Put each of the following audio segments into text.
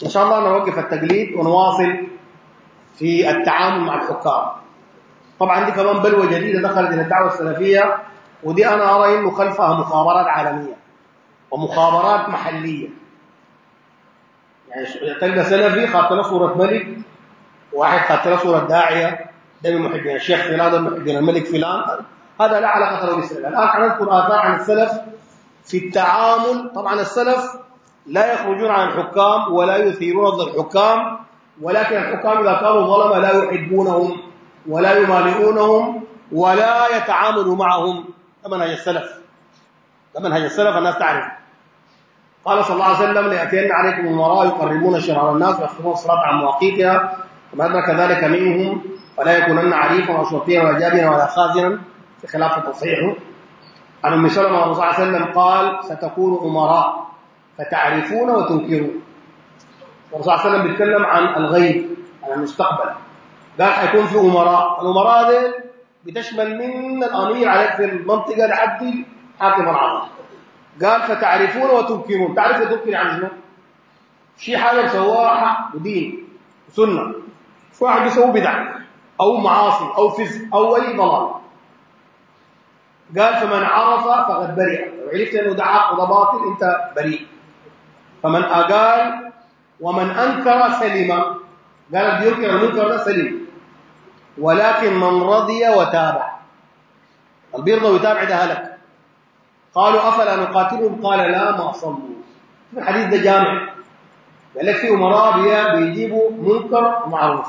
إن شاء الله نوقف التقليد ونواصل في التعامل مع الحكام طبعا دي كمان بلوى جديدة دخلت إلى الدعوة السلفية ودي أنا أرى إنه خلفها مخابرات عالمية ومخابرات محلية يعني تلقى سلفي خاطر له صورة ملك واحد خاطر له صورة داعية ده من محبين الشيخ فلان ده من محبين الملك فلان هذا لا علاقة له بالسلف الآن حنذكر آثار عن السلف في التعامل طبعا السلف لا يخرجون عن الحكام ولا يثيرون ضد الحكام ولكن الحكام إذا كانوا ظلمة لا يحبونهم ولا يمالئونهم ولا يتعاملوا معهم ده منهج السلف ده منهج السلف الناس تعرف قال صلى الله عليه وسلم ليأتين عليكم أمراء يقربون شرار الناس ويخطفون الصلاة عن مواقيتها وما أدرك ذلك منهم ولا يكونن عريفا وشرطيا ولا جابنا ولا خازنا في خلاف تصحيحه عن ام سلمة صلى الله عليه وسلم قال ستكون أمراء فتعرفون وتنكرون والرسول صلى الله عليه وسلم بيتكلم عن الغيب عن المستقبل قال حيكون في أمراء الأمراء دي بتشمل من الأمير عليك في المنطقة لحد حاكم العظم قال فتعرفون وتنكرون تعرف وتنكر عن شنو؟ شيء حاجة سواها حق ودين وسنة في واحد بيسوي بدع أو معاصي أو فزق أو أي ضلال قال فمن عرف فقد برئ لو عرفت انه ده حق وده باطل انت بريء فمن قال ومن انكر سلم قال بينكر المنكر ده سلم ولكن من رضي وتابع اللي بيرضى ويتابع ده هلك قالوا افلا نقاتلهم قال لا ما صلوا الحديث ده جامع قال لك في امراء بيجيبوا منكر ومعروف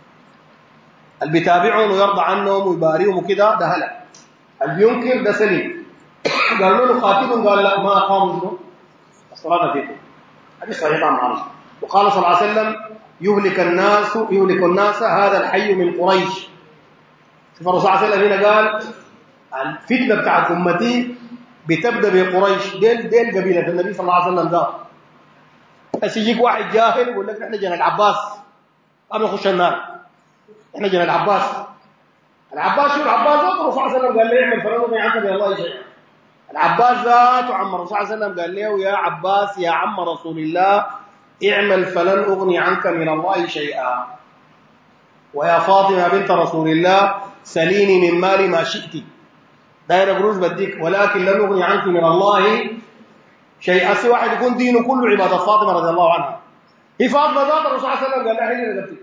اللي بيتابعهم ويرضى عنهم ويباريهم وكده ده هلك اللي بينكر ده سليم قالوا له قاتلهم قال لا ما اقاموا شنو الصلاه فيكم هذه صحيحه معنا وقال صلى الله عليه وسلم يهلك الناس يهلك الناس هذا الحي من قريش شوف الرسول صلى الله عليه وسلم هنا قال الفتنه بتاعت امتي بتبدا بقريش ديل ديل قبيله النبي صلى الله عليه وسلم قال بس يجيك واحد جاهل يقول لك احنا جنى العباس قام يخش النار احنا جنى العباس العباس شو العباس ذاته الرسول صلى الله عليه وسلم قال له اعمل فلن اغني عنك من الله شيئا العباس ذاته عم الرسول صلى الله عليه وسلم قال له يا عباس يا عم رسول الله اعمل فلن اغني عنك من الله شيئا ويا فاطمه بنت رسول الله سليني من مالي ما شئت داير قروش بديك ولكن لن اغني عنك من الله شيئا سي واحد يكون دينه كله عباده فاطمه رضي الله عنها هي فاطمه ذات الرسول صلى الله عليه وسلم قال لها هي اللي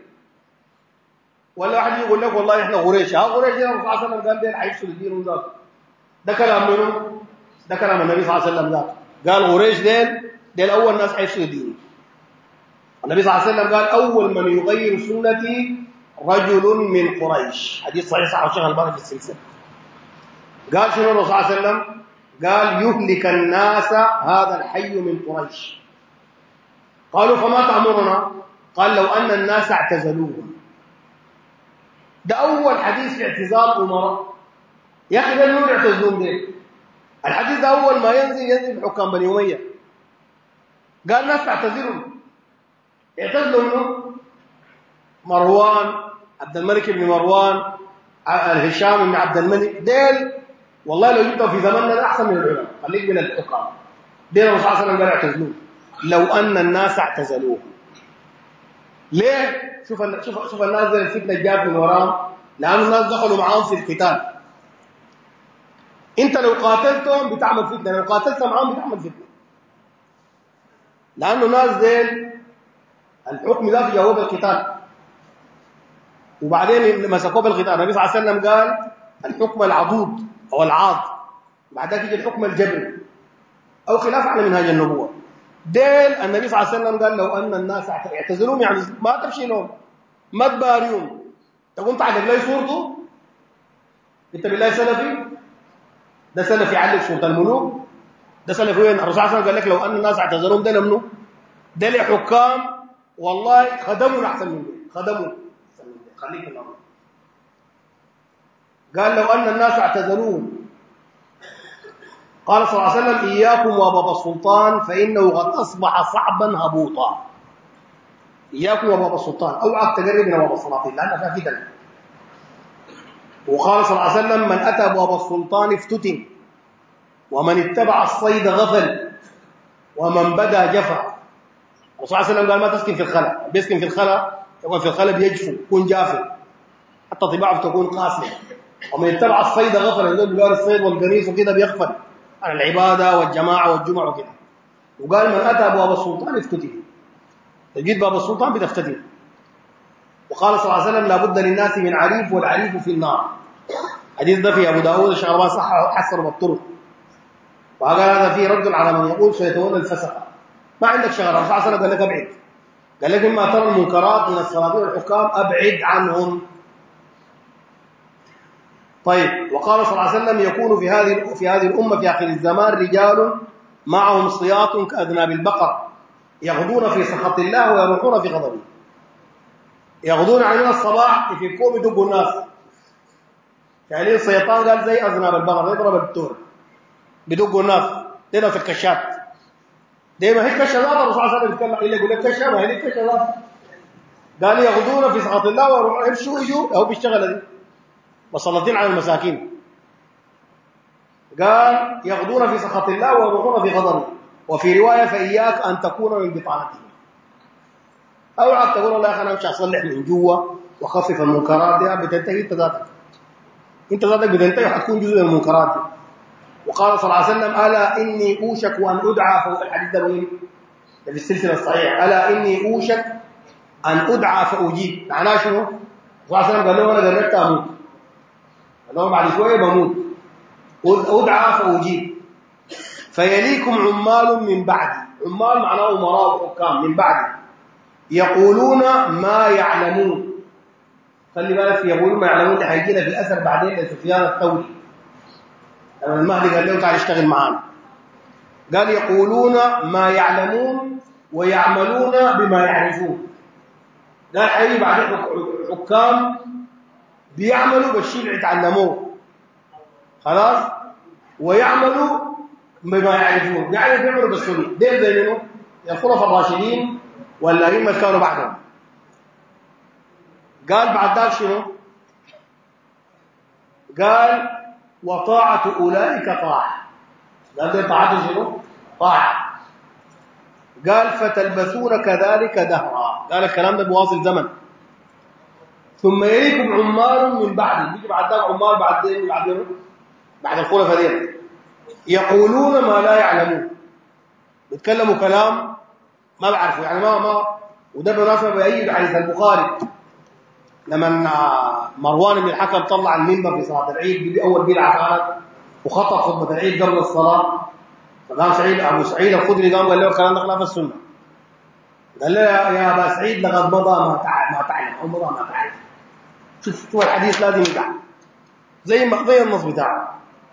ولا واحد يقول لك والله احنا غريش ها غريش دي الرسول صلى الله عليه وسلم قال دين حيفسوا الدين ذاته ده كلام منه ده كلام النبي صلى الله عليه وسلم ذاته قال غريش دين دين اول ناس حيفسوا الدين النبي صلى الله عليه وسلم قال اول من يغير سنتي رجل من قريش حديث صحيح صحيح الشيخ الباني في السلسله قال شنو الرسول صلى الله عليه وسلم قال يهلك الناس هذا الحي من قريش قالوا فما تأمرنا قال لو أن الناس اعتزلوهم ده أول حديث في اعتزال أمراء يا أخي ده نور اعتزلون ده الحديث ده أول ما ينزل ينزل بحكام بني أمية قال الناس تعتزلهم اعتزلوا منه مروان عبد الملك بن مروان الهشام بن عبد الملك ديل والله لو جبته في زماننا ده احسن من العلماء خليك من الحكام ديل الرسول صلى الله عليه وسلم قال اعتزلوه لو ان الناس اعتزلوه ليه شوف شوف شوف الناس زي الفتنه جات من وراهم لان الناس دخلوا معاهم في القتال انت لو قاتلتهم بتعمل فتنه لو قاتلت معاهم بتعمل فتنه لانه ناس ديل الحكم ده في جواب القتال وبعدين مسكوه بالقتال النبي صلى الله عليه وسلم قال الحكم العضوض او العاض بعد ذلك يجي الحكم الجبري او خلاف على منهاج النبوه ديل النبي صلى الله عليه وسلم قال لو ان الناس اعتزلوهم يعني ما تمشي لهم ما تباريهم تقوم تعلق لي صورته انت بالله سلفي ده سلفي يعلق صوره الملوك ده سلفي وين الرسول صلى الله عليه وسلم قال لك لو ان الناس اعتزلوهم ده منه ده لحكام والله خدموا احسن من ده خدموا خليك الامر قال لو ان الناس اعتزلوهم قال صلى الله عليه وسلم اياكم وباب السلطان فانه قد اصبح صعبا هبوطا اياكم وباب السلطان اوعى تقرب من باب السلاطين لان فيها فتن وقال صلى الله عليه وسلم من اتى ابواب السلطان افتتن ومن اتبع الصيد غفل ومن بدا جفا الرسول صلى الله عليه وسلم قال ما تسكن في الخلا بيسكن في الخلا يكون في الخلا بيجفو يكون جافي حتى طباعه تكون قاسيه ومن يتبع الصيد غفل يقول بقال الصيد والقميص وكده بيغفل عن العباده والجماعه والجمع وكده وقال من اتى ابواب السلطان افتتن تجد باب السلطان بتفتتن وقال صلى الله عليه وسلم لابد للناس من عريف والعريف في النار حديث ده في ابو داود الشعربان صح حسر بالطرق وقال هذا فيه رد على من يقول سيتولى الفسقه ما عندك شغل الرسول صلى الله عليه وسلم قال لك ابعد قال لك اما ترى المنكرات من السلاطين والحكام ابعد عنهم طيب وقال صلى الله عليه وسلم يكون في هذه في هذه الامه في اخر الزمان رجال معهم صياط كاذناب البقر يغدون في سخط الله ويروحون في غضبه يغدون عن الصباح يفكوا بدقوا الناس يعني الشيطان قال زي اذناب البقر يضرب الدور بدقوا الناس دينا في الكشات ديما هي كشات الرسول صلى الله عليه وسلم يتكلم الا يقول لك كشات ما هي كشات قال يغدون في سخط الله ويروحون يمشوا يجوا هو بيشتغل دي مسلطين على المساكين قال يغدون في سخط الله ويروحون في غضبه وفي روايه فاياك ان تكون من بطانته اوعى تقول والله يا اخي انا مش اصلح من جوا واخفف المنكرات دي بتنتهي انت ذاتك انت ذاتك بتنتهي وحتكون جزء من المنكرات دي وقال صلى الله عليه وسلم الا اني اوشك ان ادعى فوق الحديث ده مهم في السلسله الصحيحه الا اني اوشك ان ادعى فاجيب معناه شنو؟ صلى الله عليه وسلم قال له انا قربت اموت قال له بعد شويه بموت ادعى فاجيب فيليكم عمال من بعدي عمال معناه امراء وحكام من بعدي يقولون ما يعلمون خلي بالك يقولون ما يعلمون اللي هيجينا في الاثر بعدين لسفيان الثوري لما المهدي قال له تعال اشتغل معانا قال يقولون ما يعلمون ويعملون بما يعرفون قال حي بعدين حكام بيعملوا بالشيء اللي اتعلموه خلاص ويعملوا بما يعرفون يعني بيعملوا بالسنه دين زي منه الخلفاء الراشدين والائمه كانوا بعدهم قال بعد ذلك شنو قال وطاعه اولئك طاعه قال دي طاعته شنو طاعه قال فتلبثون كذلك دهرا قال الكلام ده بواصل زمن ثم يليكم عمال من بعد بيجي بعد ذلك عمال بعدين بعدين بعد الخلفاء دي يقولون ما لا يعلمون بيتكلموا كلام ما بعرفوا يعني ما ما وده بالمناسبه بيأيد حديث البخاري لما مروان بن الحكم طلع المنبر في صلاه العيد دي اول بدعه كانت وخطب خطبه العيد قبل الصلاه فقام سعيد ابو سعيد الخدري قام قال له الكلام ده خلاف السنه قال له يا ابا سعيد لقد مضى ما تعلم ما تعلم او مضى ما تعلم شوف شوف الحديث لازم يقع زي ما زي النص بتاعه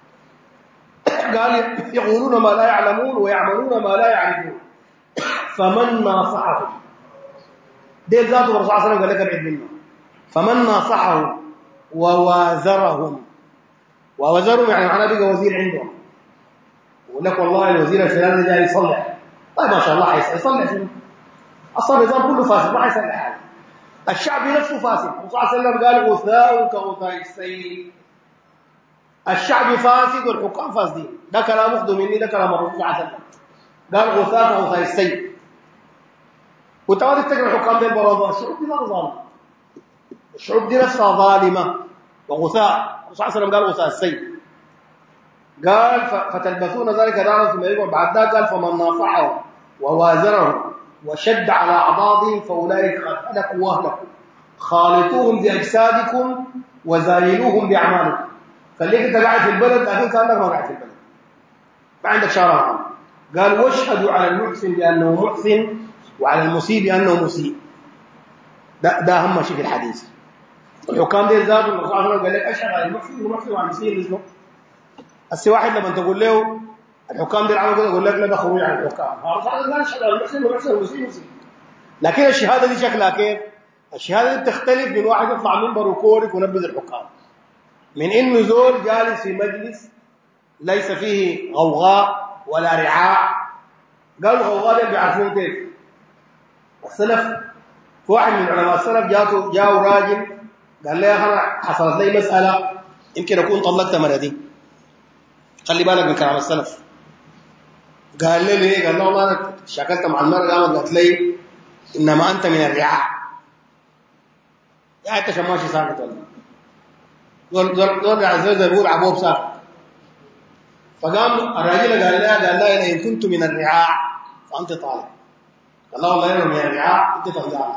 قال يقولون ما لا يعلمون ويعملون ما لا يعرفون فمن ناصحهم ديل ذاته الرسول صلى الله عليه وسلم قال لك ابعد منه فمن ناصحهم ووازرهم ووزرهم يعني معناه بقى وزير عندهم يقول لك والله الوزير الفلاني جاي يصلح طيب ما شاء الله حيصلح شنو اصلا النظام كله فاسد ما حيصلح حاجه الشعب نفسه فاسد الرسول صلى الله عليه وسلم قال غثاء كغثاء السيل الشعب فاسد والحكام فاسدين ده كلام اخذه مني ده كلام الرسول صلى الله عليه وسلم قال غثاء كغثاء السيل وتوالي تقرا الحكام دي البراءه الشعوب دي ظالمه الشعوب دي نفسها ظالمه وغثاء الرسول صلى الله عليه وسلم قال غثاء السيل قال فتلبثون ذلك دارا ثم يقول بعد ذلك قال فمن ناصحهم ووازرهم وشد على اعضادهم فاولئك قد هلكوا واهلكوا خالطوهم باجسادكم وزايلوهم باعمالكم خليك انت قاعد في البلد لكن كانك ما قاعد في البلد ما عندك شرع قال واشهدوا على المحسن بانه محسن وعلى المسيء بانه مسيء ده ده اهم شيء في الحديث الحكام دي ذات الرسول صلى الله عليه وسلم قال لك اشهد على المحسن والمحسن وعلى المسيء نزلوا السي واحد لما تقول له الحكام دي العمل كده يقول لك لا ده خروج عن الحكام الرسول قال اشهد على المحسن والمحسن والمسيء مسيء لكن الشهاده دي شكلها كيف الشهاده دي بتختلف من واحد يطلع منبر وكورك ونبذ الحكام من انه زول جالس في مجلس ليس فيه غوغاء ولا رعاع قالوا الغوغاء ده بيعرفون كيف السلف في واحد من علماء السلف جاته جاء راجل قال لي يا اخي حصلت لي مساله يمكن اكون طلقت مرتي خلي بالك من كلام السلف قال لي ليه قال له والله انا شكلت مع المرأة قامت قالت لي انما انت من الرعاع يا انت شماشي ساكت ولا دول دول دول عزيز بيقول عبوب ساكت فقام الراجل قال لها قال لها ان كنت من الرعاع فانت طالب قال له والله انا من الرعاع انت طلقان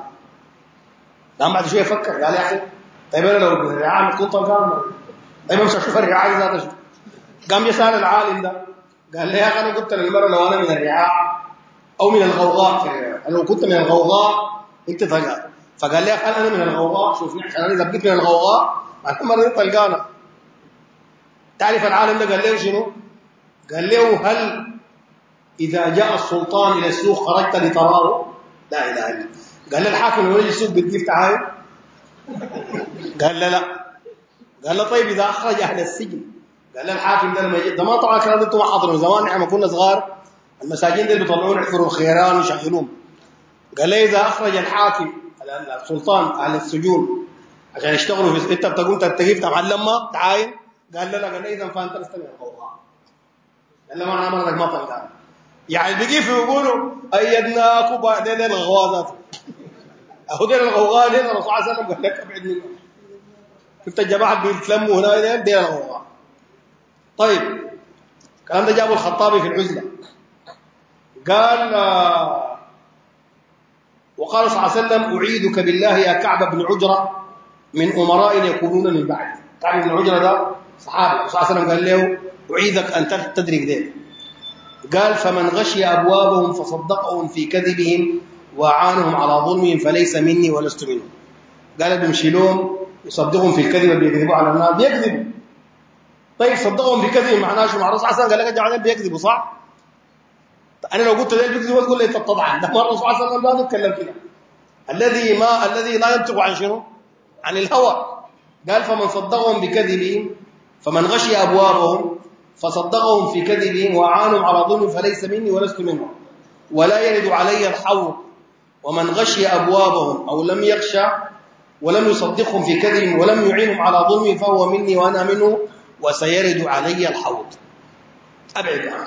قام بعد شويه فكر قال يا اخي طيب انا لو من الرعاع كنت طلقان طيب امشي اشوف الرعاع ذاته شو قام يسال العالم ده قال لي يا اخي انا قلت للمرأة لو انا من الرعاع او من الغوغاء في الرعاع لو كنت من الغوغاء انت طلقان فقال لي يا اخي انا من الغوغاء شوفني عشان انا اذا بقيت من الغوغاء معناها المرأة دي طلقانه تعرف العالم ده قال له شنو؟ قال له هل إذا جاء السلطان إلى السوق خرجت لتراه لا إله إلا الله قال له الحاكم لما يجي السوق بدي تعاين قال له لا قال له طيب إذا أخرج أهل السجن قال له الحاكم ده لما يجي ده ما طبعا كلام انتم ما حاضروا زمان احنا كنا صغار المساجين دي بيطلعون يحفروا الخيران ويشغلوهم قال له إذا أخرج الحاكم السلطان أهل السجون عشان يشتغلوا في انت بتقوم تتقيف تعلم ما تعاين قال له لا قال له إذا فأنت لست من القوقعة قال له ما أنا مرتك ما طلقان يعني بيجي في يقولوا أيدناك وبعدين الغوازات أهو دين الغوغاء دين الرسول صلى الله عليه وسلم قال لك ابعد منه كنت الجماعة بيتلموا هنا دين دين الغوغاء طيب الكلام ده جابه الخطابي في العزلة قال آه وقال صلى الله عليه وسلم أعيدك بالله يا كعب بن عجرة من أمراء يكونون من بعد كعب بن عجرة ده صحابي صلى الله عليه وسلم قال له أعيدك أن تدرك ذلك قال فمن غشي أبوابهم فصدقهم في كذبهم وعانهم على ظلمهم فليس مني ولست منهم قال بيمشي لهم يصدقهم في الكذب بيكذبوا على الناس بيكذبوا طيب صدقهم في كذب معناه شو مع الرسول صلى الله عليه وسلم قال لك جماعه بيكذبوا صح انا لو قلت ذلك بيكذبوا تقول لي طبعا ده ما الرسول صلى الله عليه وسلم ما يتكلم كده الذي ما الذي لا ينطق عن شنو عن الهوى قال فمن صدقهم بكذبهم فمن غشي ابوابهم فصدقهم في كذبهم وعانهم على ظلم فليس مني ولست منهم ولا يرد علي الحوض ومن غشي أبوابهم أو لم يخشى ولم يصدقهم في كذبهم ولم يعينهم على ظلم فهو مني وأنا منه وسيرد علي الحوض أبعد عنه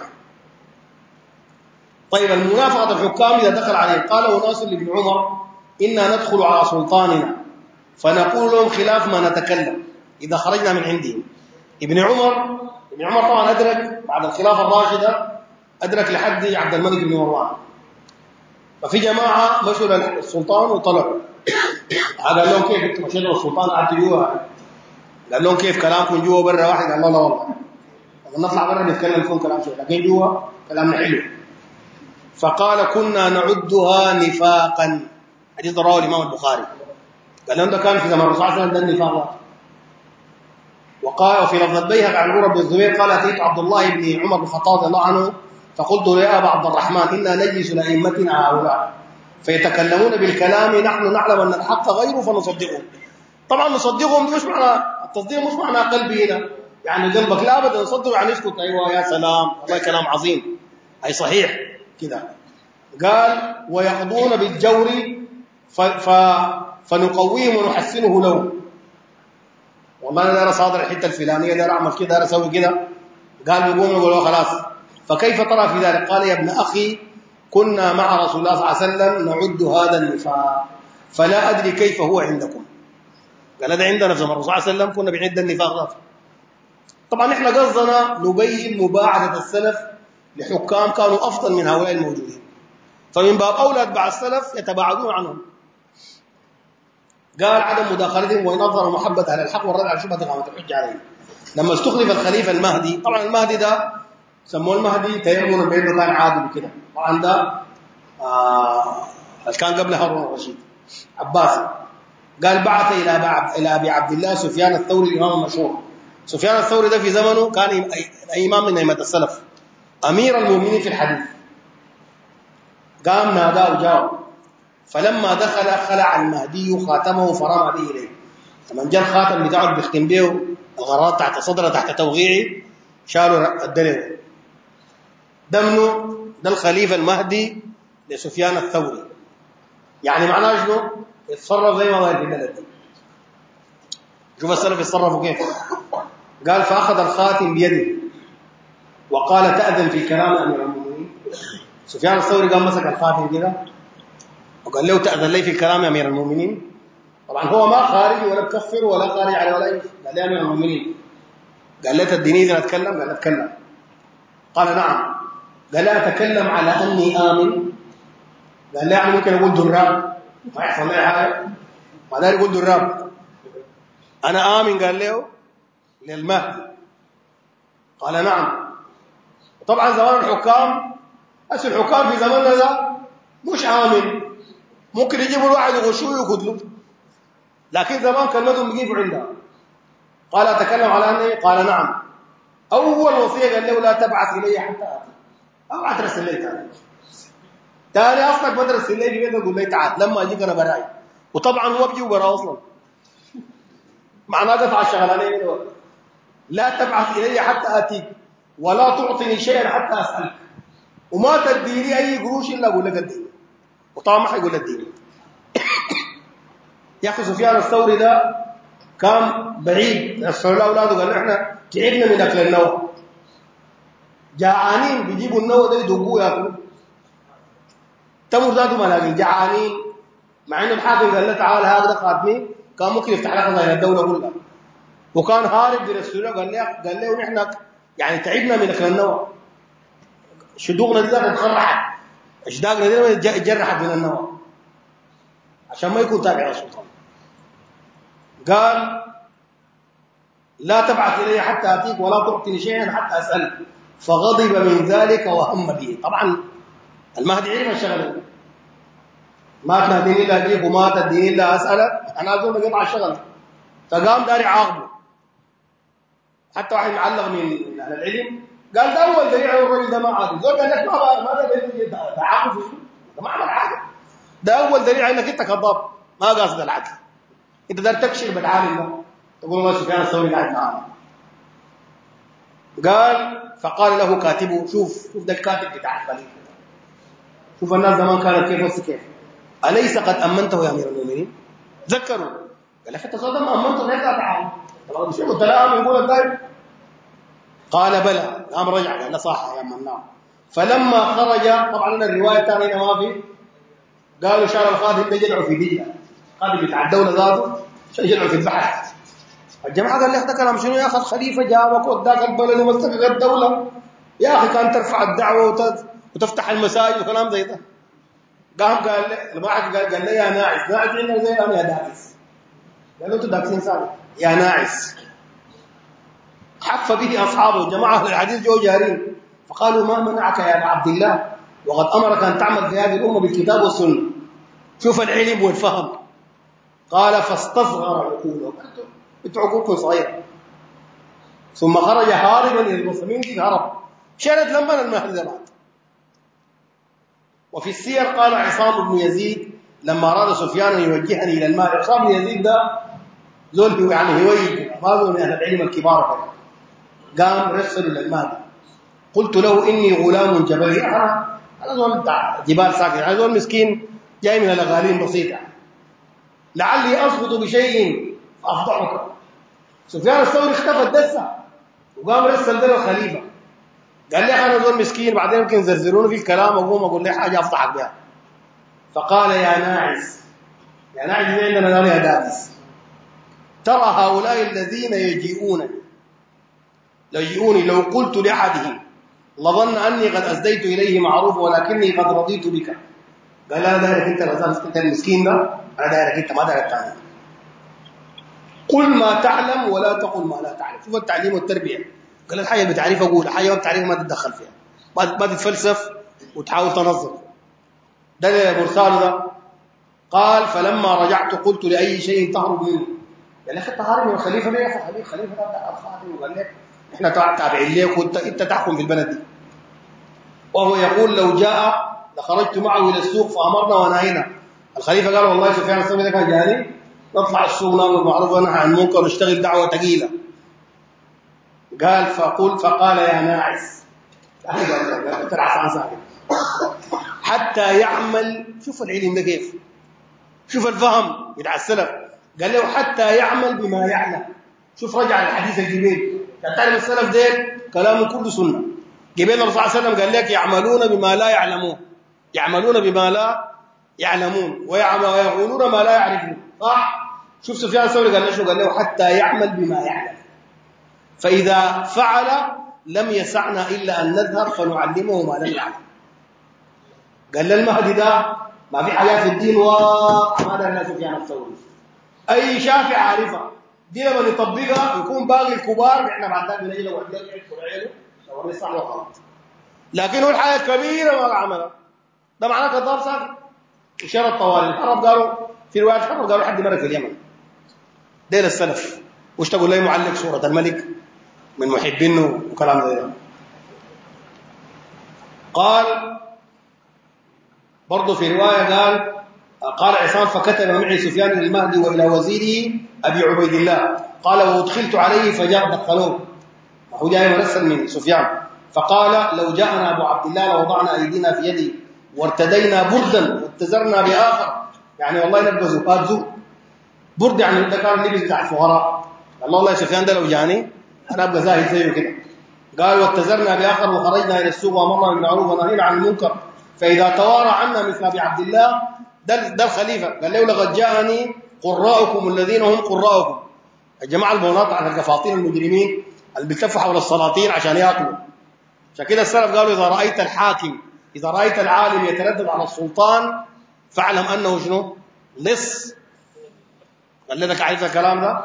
طيب المنافقة الحكام إذا دخل عليه قال وناس لابن عمر إنا ندخل على سلطاننا فنقول لهم خلاف ما نتكلم إذا خرجنا من عندهم ابن عمر ابن عمر طبعا أدرك بعد الخلافة الراشدة أدرك لحد عبد الملك بن مروان ففي جماعة مشوا للسلطان وطلعوا قال لهم كيف انتم مشيتوا السلطان قعدتوا جوا قال لهم كيف كلامكم جوا برا واحد قال لا لا والله لما نطلع برا نتكلم فيهم كلام شيء لكن جوا كلامنا حلو فقال كنا نعدها نفاقا حديث رواه الامام البخاري قال لهم ده كان في زمن الرسول صلى الله عليه وسلم ده النفاق وقال وفي لفظ البيهقي عن عمر بن الزبير قال اتيت عبد الله بن عمر بن الخطاب رضي الله عنه فقلت له يا ابا عبد الرحمن انا نجلس لائمتنا هؤلاء فيتكلمون بالكلام نحن نعلم ان الحق غيره فنصدقهم طبعا نصدقهم مش معنى التصديق مش معنى قلبي هنا يعني قلبك لا ابدا نصدق يعني اسكت ايوه يا سلام والله كلام عظيم اي صحيح كده قال ويقضون بالجور ف... ف... فنقويهم ونحسنه له والله انا داير صادر الحته الفلانيه داير اعمل كده داير اسوي كده قال بيقوم يقول خلاص فكيف ترى في ذلك قال يا ابن اخي كنا مع رسول الله صلى الله عليه وسلم نعد هذا النفاق فلا ادري كيف هو عندكم قال هذا عندنا في زمن الرسول صلى الله عليه وسلم كنا بنعد النفاق ذاته طبعا احنا قصدنا نبين مباعده السلف لحكام كانوا افضل من هؤلاء الموجودين فمن باب اولى اتباع السلف يتباعدون عنهم قال عدم مداخلتهم وان اظهروا محبه اهل الحق والرد على شبهه اقامه الحجه عليهم لما استخلف الخليفه المهدي طبعا المهدي ده سموه المهدي تيمنا بانه كان عادل كده طبعا ده آه كان قبل هارون الرشيد عباسي قال بعث الى الى ابي عبد الله سفيان الثوري الامام المشهور سفيان الثوري ده في زمنه كان امام من ائمه السلف امير المؤمنين في الحديث قام ناداه وجاوب فلما دخل خلع المهدي خاتمه فرمى به اليه لما جاء الخاتم بتاعه اللي بيختم به الغرات تحت صدره تحت توقيعي شالوا الدلو ده منه ده الخليفه المهدي لسفيان الثوري يعني معناه شنو يتصرف زي ما ظاهر في البلد دي شوف السلف يتصرفوا كيف قال فاخذ الخاتم بيده وقال تاذن في كلام امير المؤمنين سفيان الثوري قام مسك الخاتم كده وقال له تأذن لي في الكلام يا أمير المؤمنين طبعا هو ما خارج ولا بكفر ولا خارج على ولا قال يا أمير المؤمنين قال له تديني إذا أتكلم قال أتكلم قال نعم قال لا أتكلم على أني آمن قال لا يعني ممكن أقول دراب ما يحصل لي حاجة ما داري يقول دراب أنا آمن قال له للمهدي قال نعم طبعا زمان الحكام أس الحكام في زماننا ذا مش آمن ممكن يجيبوا الواحد يغشوه ويقتلوه لكن زمان كلمتهم بيجيبوا عندها قال أتكلم على أني قال نعم أول وصية قال له لا تبعث إلي حتى آتي أبعث رسل لي تاني تاني أصلك بدرس لي في بيتك قول لي تعال لما أجيك أنا براي وطبعا هو بيجي وبرا أصلا معناه قطع الشغلانين لا تبعث إلي حتى آتيك ولا تعطني شيئا حتى أسألك وما تديني أي قروش إلا أقول لك الدين وطبعا ما حيقول الدين يا أخي سفيان الثوري ده كان بعيد أسفل أولاده قال إحنا تعبنا من أكل النوى جعانين بيجيبوا النوى ده يدقوه ياكلوا تمر ذاته ملاقي جعانين مع انه الحاكم قال له تعال هذا خاتمي كان ممكن يفتح لك خزائن الدوله كلها وكان هارب برسول الله قال له قال له نحن يعني تعبنا من اكل النوى شدوقنا دي ذات اتخرحت اشداقنا دي اتجرحت من النوى عشان ما يكون تابع السلطان قال لا تبعث الي حتى اتيك ولا تعطني شيئا حتى اسالك فغضب من ذلك وهم به طبعا المهدي علم الشغله ما تناديني الا اجيب وما تديني الا اسالك انا اظن قطع الشغل فقام داري عاقبه حتى واحد معلق من اهل العلم قال ده اول دليل على الرجل ده ما عادل زول قال لك ما ما ده دليل ده عاقب ده ما عمل حاجه ده اول دليل على انك انت كذاب ما قاصد العدل انت دار تكشر بالعالم ده تقول ما سفيان الثوري قاعد معانا قال فقال له كاتبه شوف شوف ده الكاتب بتاع الخليفه شوف الناس زمان كانت كيف بس كيف أليس قد أمنته يا أمير المؤمنين ذكروا قال لك تصدم أمنته غير تعاون طبعا مش قلت لا يقول الدائم قال بلى قام رجع قال لا صح يا منام فلما خرج طبعا الروايه الثانيه ما في قالوا شال الخادم ده جلعه في دجله الخادم بتاع الدوله ذاته جلعه في البحر الجماعه قال لي ده كلام شنو يا اخي الخليفه جابك وداك البلد ومسك الدوله يا اخي كان ترفع الدعوه وتفتح المساجد وكلام زي ده قام قال لي الواحد قال, قال لي يا ناعس ناعس عندنا زي انا يا داعس قال له انتوا داكسين سامي يا ناعس حف به اصحابه جماعه اهل الحديث جو جارين فقالوا ما منعك يا ابا عبد الله وقد امرك ان تعمل في هذه الامه بالكتاب والسنه شوف العلم والفهم قال فاستصغر عقوله انتوا عقولكم صغيره ثم خرج هاربا الى المسلمين دي هرب شرد لما المهدي بعد وفي السير قال عصام بن يزيد لما أراد سفيان أن يوجهني إلى المال عصام بن يزيد ده زول يعني هويج ما زول من أهل العلم الكبار قام رسل إلى المال قلت له إني غلام جبلي أنا أنا زول بتاع جبال ساكن أنا زول مسكين جاي من الأغالين بسيطة لعلي أسقط بشيء فأفضحك سفيان الثوري اختفى الدسة وقام رسل ده الخليفة قال لي انا زول مسكين بعدين يمكن زرزروني في الكلام اقوم اقول لي حاجه افضحك بها فقال يا ناعس يا ناعس دي عندنا نار يا دابس ترى هؤلاء الذين يجيئونني لو يجيئوني لو قلت لاحدهم لظن اني قد اسديت اليه معروف ولكني قد رضيت بك قال لا دارك انت انت المسكين ده انا دارك انت ما دارك ثاني قل ما تعلم ولا تقل ما لا تعلم شوف التعليم والتربيه قال الحاجه بتعريف اقول حاجه ما بتعريف ما تتدخل فيها ما تتفلسف وتحاول تنظم ده مرسال ده قال فلما رجعت قلت لاي شيء تهرب منه قال لك انت هارب من الخليفه ليه يا اخي الخليفه الخليفه ده بتاع الخاتم وقال لك احنا تابعين ليك وانت انت تحكم في البلد دي وهو يقول لو جاء لخرجت معه الى السوق فامرنا ونهينا الخليفه قال والله سفيان الثوري ده كان جاني نطلع السوق نامر بالمعروف وننهى عن المنكر ونشتغل دعوه ثقيله قال فقل فقال يا ناعس حتى يعمل شوف العلم ده كيف شوف الفهم بتاع السلف قال له حتى يعمل بما يعلم شوف رجع الحديث الجميل تعرف السلف ده كلامه كله سنه قبل الرسول صلى الله عليه وسلم قال لك يعملون بما لا يعلمون يعملون بما لا يعلمون ويقولون ما لا يعرفون صح شوف سفيان الثوري قال له قال له حتى يعمل بما يعلم فإذا فعل لم يسعنا إلا أن نذهب فنعلمه ما لم يعلم قال له المهدي ده ما في حياة في الدين واضحة ما الناس سفيان الثوري أي شافع عارفها دي لما نطبقها يكون باقي الكبار احنا بعد ذلك بنجي لو عندنا عينه لو صح وغلط لكن هو الحياة كبيرة ما عملها ده معناه كذاب صار إشارة طوال العرب قالوا في روايات العرب قالوا حد مرة في اليمن ديل السلف وش تقول لي معلق سورة الملك من محبينه وكلام ذي قال برضه في رواية قال قال عصام فكتب معي سفيان المهدي وإلى وزيره أبي عبيد الله قال وادخلت عليه فجاء دخلوه هو جاي مرسل من سفيان فقال لو جاءنا أبو عبد الله لوضعنا أيدينا في يدي وارتدينا بردا واتزرنا بآخر يعني والله نبقى زكاة زو برد يعني ده كان لبس بتاع الفقراء الله الله يا سفيان ده لو جاني أنا أبقى زاهد زيه كده قال واتزرنا بآخر وخرجنا إلى السوق وأمرنا بالمعروف ونهينا عن المنكر فإذا توارى عنا مثل أبي عبد الله ده, ده الخليفة قال له لقد جاءني قراءكم الذين هم قراءكم الجماعة البونات على القفاطين المجرمين اللي بيلتفوا حول السلاطين عشان ياكلوا عشان كده السلف قالوا إذا رأيت الحاكم إذا رأيت العالم يتردد على السلطان فاعلم أنه شنو لص قال لك عايز الكلام ده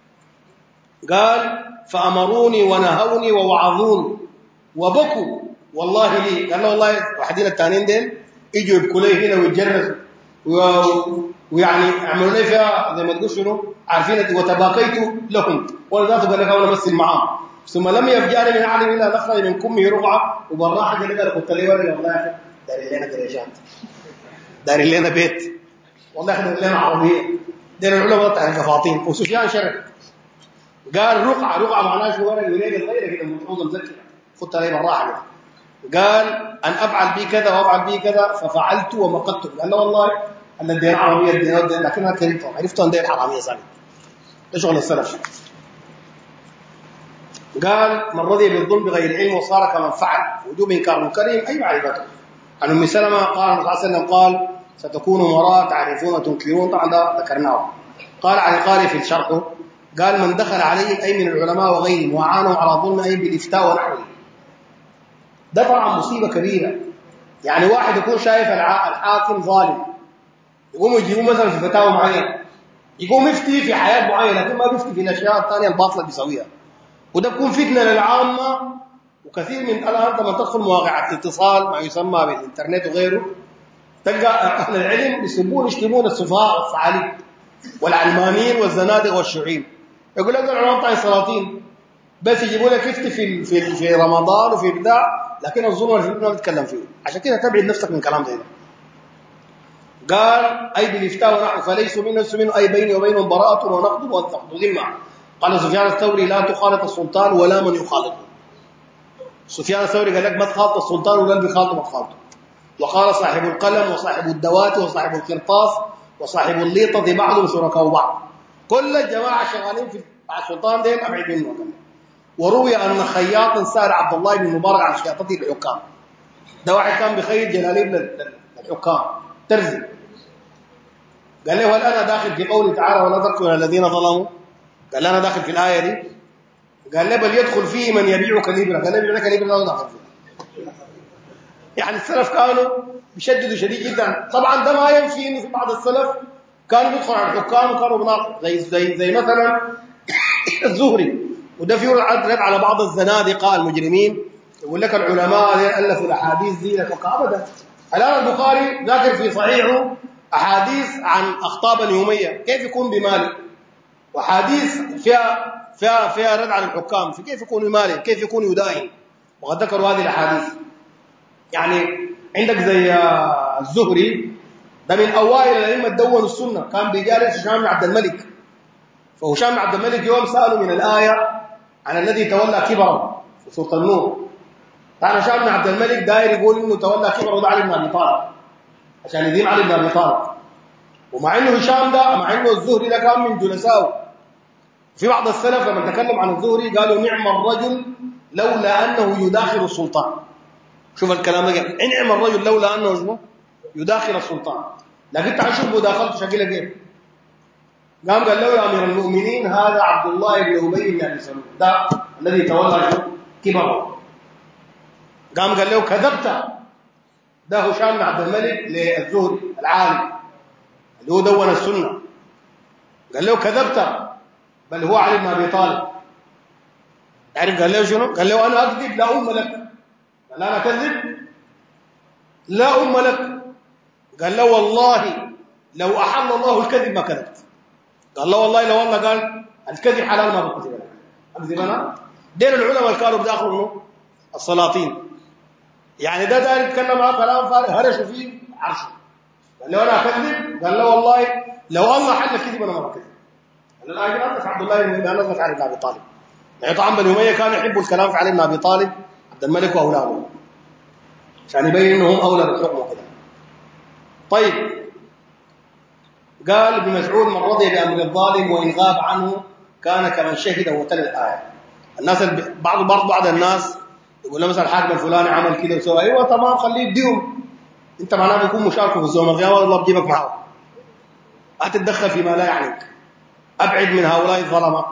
قال فأمروني ونهوني ووعظوني وبكوا والله لي قال له والله واحدين الثانيين دين يجوا يبكوا لي هنا ويتجرسوا ويعني عملوا لي فيها زي ما تقول شنو عارفين وتباكيت لهم وانا ذاته قال لك انا امثل معاهم ثم لم يفجعني من عالم الا نخرج من كمه رقعه وبالراحه كده قال قلت لي والله داري لنا قريشات داري لنا بيت والله احنا لنا عربيه دين العلماء بتاع القفاطين وسفيان شرك قال رقعه رقعه معناها شو ورق وليله صغيره كده مفروضه مذكره خدت عليه بالراحه كده قال أن أفعل بي كذا وأفعل بي كذا ففعلت ومقدت قال له والله أن الدين عربية الدين الدين لكنها كريمته عرفت أن الدين حرامية صارت ده شغل السلف قال من رضي بالظلم بغير علم وصار كمن فعل وجوب إنكار الكريم أي معرفته عن أم سلمة قال النبي صلى الله عليه وسلم قال ستكون وراء تعرفون وتنكرون طبعا ده ذكرناه قال عن القارئ في الشرح قال من دخل عليهم أي من العلماء وغيرهم وعانوا على ظلم أي بالإفتاء ونحوه ده طبعا مصيبة كبيرة يعني واحد يكون شايف الحاكم ظالم يقوم يجيبوه مثلا في فتاوى معينة يقوم يفتي في حياة معينة لكن ما بيفتي في الأشياء الثانية الباطلة اللي بيسويها وده بيكون فتنة للعامة وكثير من الآن أنت لما تدخل مواقع الاتصال ما يسمى بالإنترنت وغيره تلقى أهل العلم يسبون يشتمون السفهاء والصعاليك والعلمانيين والزنادق والشيوعيين يقول لك العلماء بتاع السلاطين بس يجيبوا لك يفتي في في في رمضان وفي بتاع لكن الظلم والفتنه ما بتتكلم فيه عشان كده تبعد نفسك من كلام زي ده قال اي بالافتاء ونحو فليسوا من نفس منه اي بيني وبينهم براءه ونقد ونقد ذمه قال سفيان الثوري لا تخالط السلطان ولا من يخالطه سفيان الثوري قال لك ما تخالط السلطان ولا اللي بيخالطه ما تخالطه وقال صاحب القلم وصاحب الدوات وصاحب القرطاس وصاحب الليطه بعضهم شركاء بعض كل الجماعه شغالين في السلطان دين ابعد منه وروي أن خياطا سأل عبد الله بن مبارك عن خياطته الحكام ده واحد كان بخيط جلاليب للحكام ترزي قال له هل أنا داخل في قوله تعالى ولا تقتلوا الذين ظلموا قال له أنا داخل في الآية دي قال له بل يدخل فيه من يبيعك الإبرة قال له يبيعك الإبرة لا داخل فيه يعني السلف كانوا بيشددوا شديد جدا طبعا ده ما ينفي انه في بعض السلف كانوا بيدخلوا على الحكام وكانوا بناقض زي زي زي مثلا الزهري وده فيه رد على بعض الزنادقه المجرمين يقول لك العلماء الفوا الاحاديث دي لك ابدا الان البخاري ذاكر في صحيحه احاديث عن اخطاء بني اميه كيف يكون بمالك واحاديث فيها فيها فيها رد على الحكام في كيف يكون بمالك كيف يكون يدائن وقد ذكروا هذه الاحاديث يعني عندك زي الزهري ده من اوائل الائمه دونوا السنه كان بيجالس هشام بن عبد الملك فهشام بن عبد الملك يوم سالوا من الايه عن الذي تولى كبره في سوره النور كان هشام بن عبد الملك داير يقول انه تولى كبره ده علي بن ابي طالب عشان يدين علي بن ابي طالب ومع انه هشام ده مع انه الزهري ده كان من جلسائه في بعض السلف لما تكلم عن الزهري قالوا نعم الرجل لولا أنه يداخل السلطان شوف الكلام ده انعم الرجل لولا أنه شنو يداخل السلطان لكن تعال شوف مداخلته شكلها كيف قام قال له يا امير المؤمنين هذا عبد الله بن ابي بن ابي سلول ده الذي تولى كبره قام قال له كذبت ده هشام بن عبد الملك للزهري العالم اللي هو دون السنه قال له كذبت بل هو علي بن ابي طالب تعرف قال له شنو قال له انا اكذب لا ام لك قال انا اكذب لا ام لك قال له والله لو احل الله الكذب ما كذبت قال له والله لو الله قال الكذب حلال ما بكذب انا اكذب انا دين العلماء اللي كانوا بداخلوا منه السلاطين يعني ده داير يتكلم معاه كلام فارغ هرشوا فيه عرشه قال له انا اكذب قال له والله لو الله حل الكذب انا ما بكذب قال له الاجر انت عبد الله بن نزلت علي بن ابي طالب يعني طبعا بني اميه كانوا يحبوا الكلام في علي بن ابي طالب عبد الملك واولاده عشان يبين انهم اولى بالحكم وكذا طيب قال ابن مسعود من رضي بامر الظالم وان غاب عنه كان كمن شهد وتلا الايه الناس بعض بعض بعض الناس يقول له مثلا الحاكم الفلاني عمل كده وسوى ايوه تمام خليه يديهم انت معناه بيكون مشاركه في الزوم القيامه والله بجيبك معه لا تتدخل فيما لا يعنيك ابعد من هؤلاء الظلمه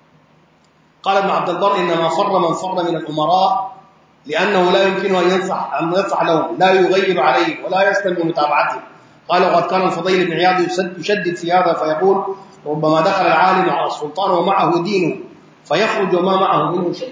قال ابن عبد البر انما فر من فر من الامراء لانه لا يمكنه ان ينصح ان ينصح لهم لا يغير عليه ولا يسلم بمتابعته قال وقد كان الفضيل بن عياض يشدد في هذا فيقول ربما دخل العالم على السلطان ومعه دينه فيخرج وما معه منه شيء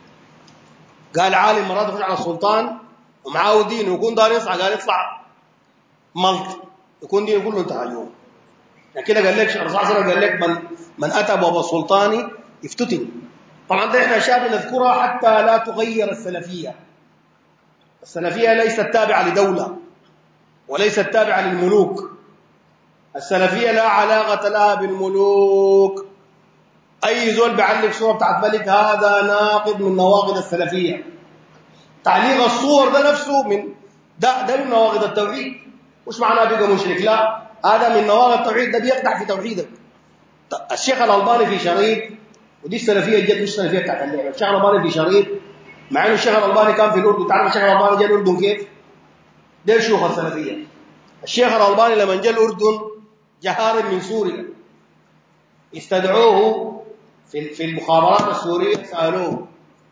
قال عالم مرات يخرج على السلطان ومعه دين ويكون دار يصحى قال يطلع ملط يكون دينه كله انتهى اليوم يعني كده قال لك الرسول صلى الله عليه وسلم قال لك من من اتى باب السلطان يفتتن طبعا ده احنا اشياء بنذكرها حتى لا تغير السلفيه السلفيه ليست تابعه لدوله وليست تابعه للملوك السلفيه لا علاقه لها بالملوك اي زول بيعلق صوره بتاعت ملك هذا ناقض من نواقض السلفيه تعليق الصور ده نفسه من ده ده من نواقض التوحيد مش معناه بقى مشرك لا هذا من نواقض التوحيد ده بيقدح في توحيدك الشيخ الالباني في شريط ودي السلفيه الجد مش السلفيه بتاعت اللعبه الشيخ الالباني في شريط مع انه الشيخ الالباني كان في الاردن تعرف الشيخ الالباني جاء الاردن كيف؟ ده شيوخ السلفيه الشيخ الالباني لما جاء الاردن جهار من سوريا استدعوه في في المخابرات السوريه سالوه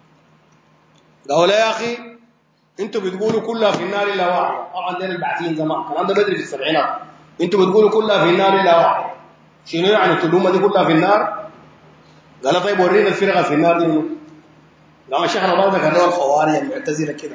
قالوا له يا اخي انتوا بتقولوا كلها في النار الا واحده طبعا ده البعثين زمان الكلام ده بدري في السبعينات انتوا بتقولوا كلها في النار الا واحده شنو يعني التلومه دي كلها في النار قال طيب ورينا الفرقه في النار دي منو قام الشيخ الالباني قال له الخوارج المعتزله كده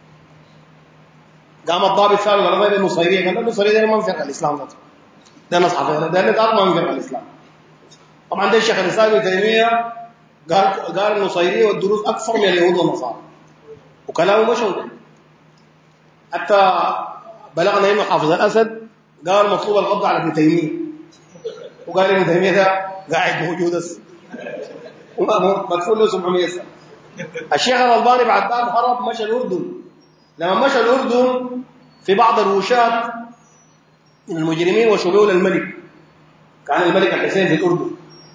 قام الضابط ساله قال طيب النصيريه قال له النصيريه ده ما من فرقه الاسلام ده ده ناس حفظه ده اللي ما من فرقه الاسلام طبعا ده الشيخ الاسلام ابن تيميه قال قال النصيريه والدروس اكثر من اليهود والنصارى وكلامه مشهور حتى بلغنا انه حافظ الاسد قال مطلوب القبض على ابن تيميه وقال ابن تيميه ده قاعد موجود مدفون له 700 سنه الشيخ الالباني بعد ذلك هرب مشى الاردن لما مشى الاردن في بعض الوشات من المجرمين وشلول الملك كان الملك الحسين في الاردن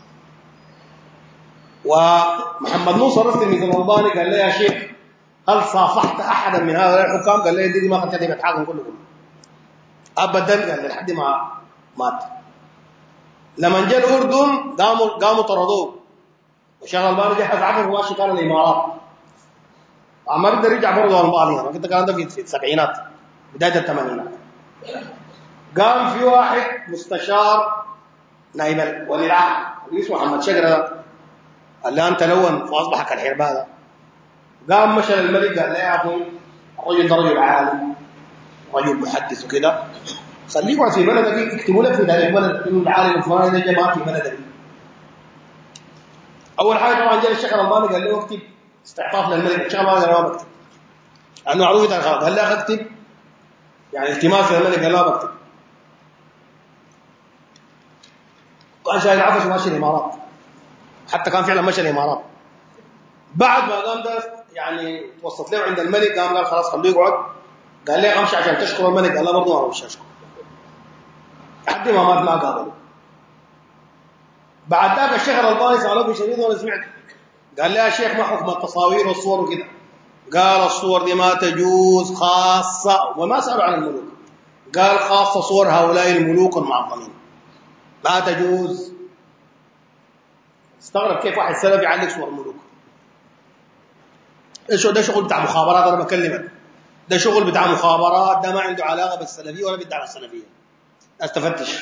ومحمد نوصر رسل من الالباني قال له يا شيخ هل صافحت احدا من هؤلاء الحكام قال لي دي ما كنت بتحاكم كله كله ابدا قال لحد ما مات لما جاء الاردن قاموا قاموا طردوه وشيخ الباني جهز عفر واشي كان الامارات عمر ده رجع برضه الباني انا كنت الكلام ده في السبعينات بدايه الثمانينات قام في واحد مستشار نائب ولي العهد اسمه محمد شقره قال له انت لون فاصبح كالحرباء قام مشى للملك قال له يا اخي الرجل ده رجل عالم رجل محدث وكده خليه يقعد في بلدك يكتبوا لك في تاريخ بلدك انه العالم الفلاني ده جماعه في بلدك اول حاجه طبعا جاء الشيخ الالباني قال له اكتب استعطاف للملك الشيخ الالباني قال له ما بكتب لانه معروف قال له اكتب يعني التماس للملك قال له ما بكتب قال شايل عفش ماشي الامارات حتى كان فعلا مشى الامارات بعد ما قام ده يعني توسط له عند الملك قام قال خلاص خليه يقعد قال لي امشي عشان تشكر الملك قال لا برضه ما امشي اشكر لحد ما مات ما قابله بعد ذاك الشيخ الالباني سالوه في شريط وانا سمعت قال لي يا شيخ ما حكم التصاوير والصور وكده قال الصور دي ما تجوز خاصة وما سألوا عن الملوك قال خاصة صور هؤلاء الملوك المعظمين لا تجوز استغرب كيف واحد سلفي يعلق صور الملوك ايش ده شغل بتاع مخابرات انا بكلمك ده شغل بتاع مخابرات ده ما عنده علاقه بالسلفيه ولا بالدعوه السلفيه الناس تفتش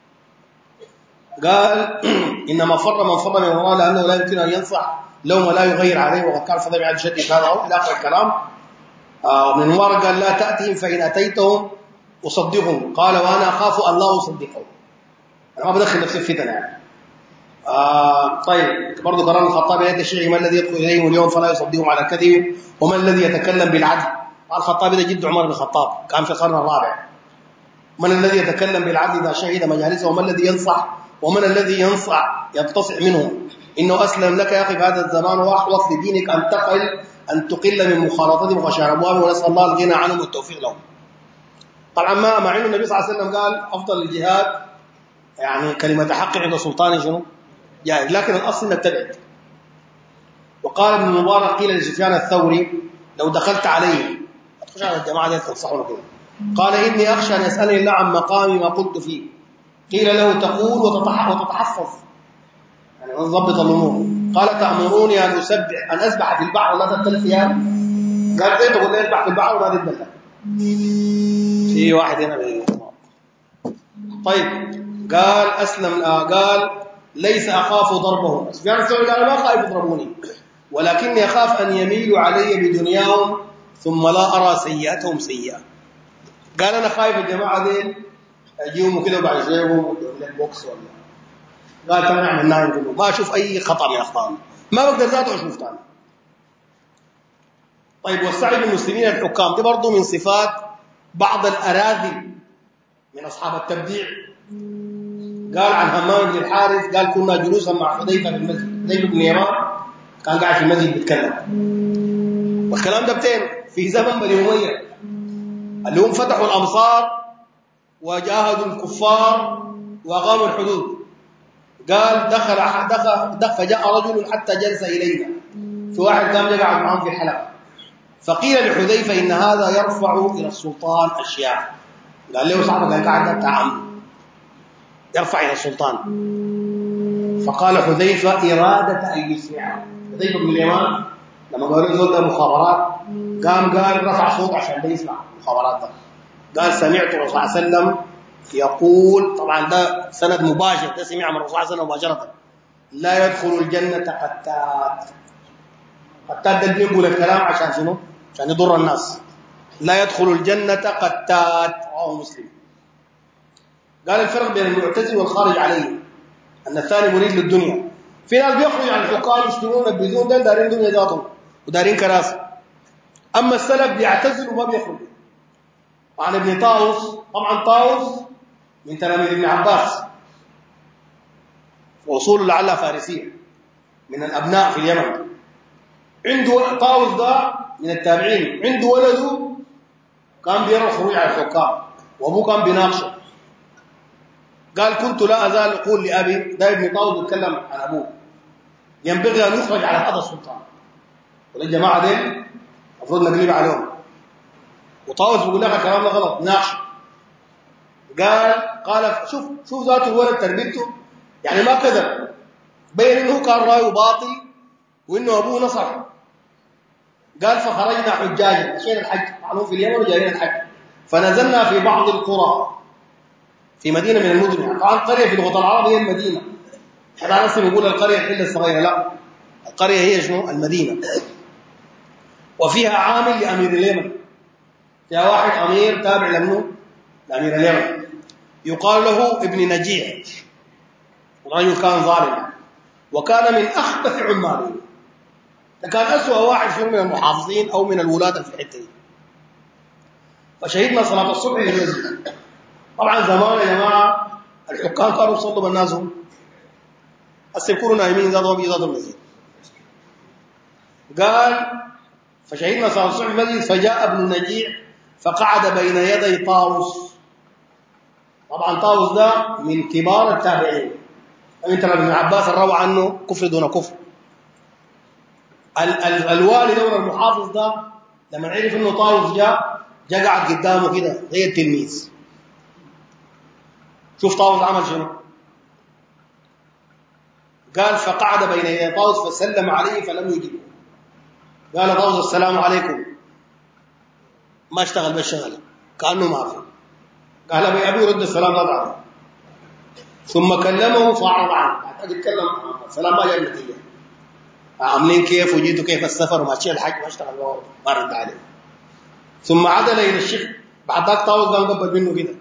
قال انما فر من فر من الله لانه لا يمكن ان ينصح لو ما لا يغير عليه وقد كان فضل بعد شد هذا الى اخر الكلام آه من ورا قال لا تاتهم فان اتيتهم اصدقهم قال وانا اخاف ان لا اصدقهم انا ما بدخل نفسي في فتنه يعني آه طيب برضه قرار الخطاب يد الشيعي ما الذي يدخل اليهم اليوم فلا يصدقهم على كذب وما الذي يتكلم بالعدل الخطاب ده جد عمر بن الخطاب كان في القرن الرابع من الذي يتكلم بالعدل اذا شهد مجالسه وما الذي ينصح ومن الذي ينصح ينتصع منه انه اسلم لك يا اخي في هذا الزمان واحوط لدينك ان تقل ان تقل من مخالطتهم وغشاء ابوابهم ونسال الله الغنى عنهم والتوفيق لهم طبعا ما مع انه النبي صلى الله عليه وسلم قال افضل الجهاد يعني كلمه حق عند سلطان شنو جائز لكن الاصل انك تبعد وقال ابن المبارك قيل لسفيان الثوري لو دخلت عليه تخش على الجماعه دي تنصحون كده قال اني اخشى ان يسالني الله عن مقامي ما قلت فيه قيل له تقول وتتحفظ يعني نضبط الامور قال تامروني ان اسبح ان اسبح في البحر ولا تختلف ايام قال ايه تقول لي اسبح في البحر وما تتبلى في واحد هنا طيب قال اسلم آه قال ليس اخاف ضربهم سفيان الثوري قال ما خايف يضربوني ولكني اخاف ان يميلوا علي بدنياهم ثم لا ارى سيئاتهم سيئه قال انا خايف الجماعه دي اجيهم كده وبعد شويه يقوموا بوكس ولا قال تعال نعمل نايم كله ما اشوف اي خطا من اخطائنا ما بقدر ذاته اشوف ثاني طيب والسعي بالمسلمين الحكام دي برضه من صفات بعض الاراذل من اصحاب التبديع قال عن همام بن الحارث قال كنا جلوسا مع حذيفه في المسجد حذيفه بن يمان كان قاعد في المسجد بيتكلم والكلام ده بتين في زمن بني اميه اللي هم فتحوا الامصار وجاهدوا الكفار واقاموا الحدود قال دخل دخل, دخل فجاء رجل حتى جلس الينا في واحد كان يقعد معهم في الحلقه فقيل لحذيفه ان هذا يرفع الى السلطان اشياء قال له صاحبك قال قاعد بتاع عمي يرفع إلى السلطان فقال حذيفة إرادة أن يسمعه حذيفة بن اليمان لما قالوا له ده مخابرات قام قال رفع صوت عشان ده يسمع المخابرات ده قال سمعت الرسول صلى الله عليه وسلم يقول طبعا ده سند مباشر ده سمع من الرسول صلى الله عليه وسلم مباشرة لا يدخل الجنة قتات قتات ده بيقول الكلام عشان شنو؟ عشان يضر الناس لا يدخل الجنة قتات رواه مسلم قال الفرق بين المعتزل والخارج عليه أن الثاني مريد للدنيا في ناس بيخرج عن الحكام يشترون يبيزون دل دارين دنيا ذاتهم ودارين كراسي أما السلف بيعتزل وما بيخرجوا عن ابن طاووس طبعا طاووس من تلاميذ ابن عباس وصول لعلها فارسية من الأبناء في اليمن عنده طاووس ده من التابعين عنده ولده كان بيرى الخروج على الحكام وابوه كان بيناقشه قال كنت لا أزال أقول لأبي ده ابن طاووس بيتكلم عن أبوه ينبغي أن يخرج على هذا السلطان والجماعة دي المفروض نقلب عليهم وطاووس بيقول لك الكلام ده غلط ناقشه قال قال شوف شوف ذات الولد تربيته يعني ما كذب بين انه كان رايه باطل وانه ابوه نصح قال فخرجنا حجاجا مشينا الحج معلوم في اليمن وجايين الحج فنزلنا في بعض القرى في مدينة من المدن طبعا قرية في اللغة العربية هي المدينة احنا نفسي بنقول القرية الحلة الصغيرة لا القرية هي شنو المدينة وفيها عامل لأمير اليمن فيها واحد أمير تابع لمنه لأمير اليمن يقال له ابن نجيح الرجل كان ظالما وكان من أخبث عماله كان أسوأ واحد فيهم من المحافظين أو من الولاة في الحتة دي فشهدنا صلاة الصبح في المسجد طبعا زمان يا جماعه الحكام كانوا يصلوا بالناس هسه يكونوا نايمين ذاتهم يزادوا المسجد قال فشهدنا صلاه الصبح المسجد فجاء ابن النجيع فقعد بين يدي طاووس طبعا طاووس ده من كبار التابعين انت ابن عباس روى عنه كفر دون كفر الوالي دور المحافظ ده لما عرف انه طاووس جاء جاء قعد قدامه كده زي التلميذ شوف طاووس عمل شنو قال فقعد بين يدي طاووس فسلم عليه فلم يجبه قال طاووس السلام عليكم ما اشتغل بالشغل كانه ما في قال ابي ابي رد السلام رد ثم كلمه فاعرض عنه بعد يتكلم السلام ما جاء النتيجه عاملين كيف وجيتوا كيف السفر وماشي الحج ما اشتغل ما رد عليه ثم عدل الى الشيخ بعد ذاك طاووس قام قبل منه كده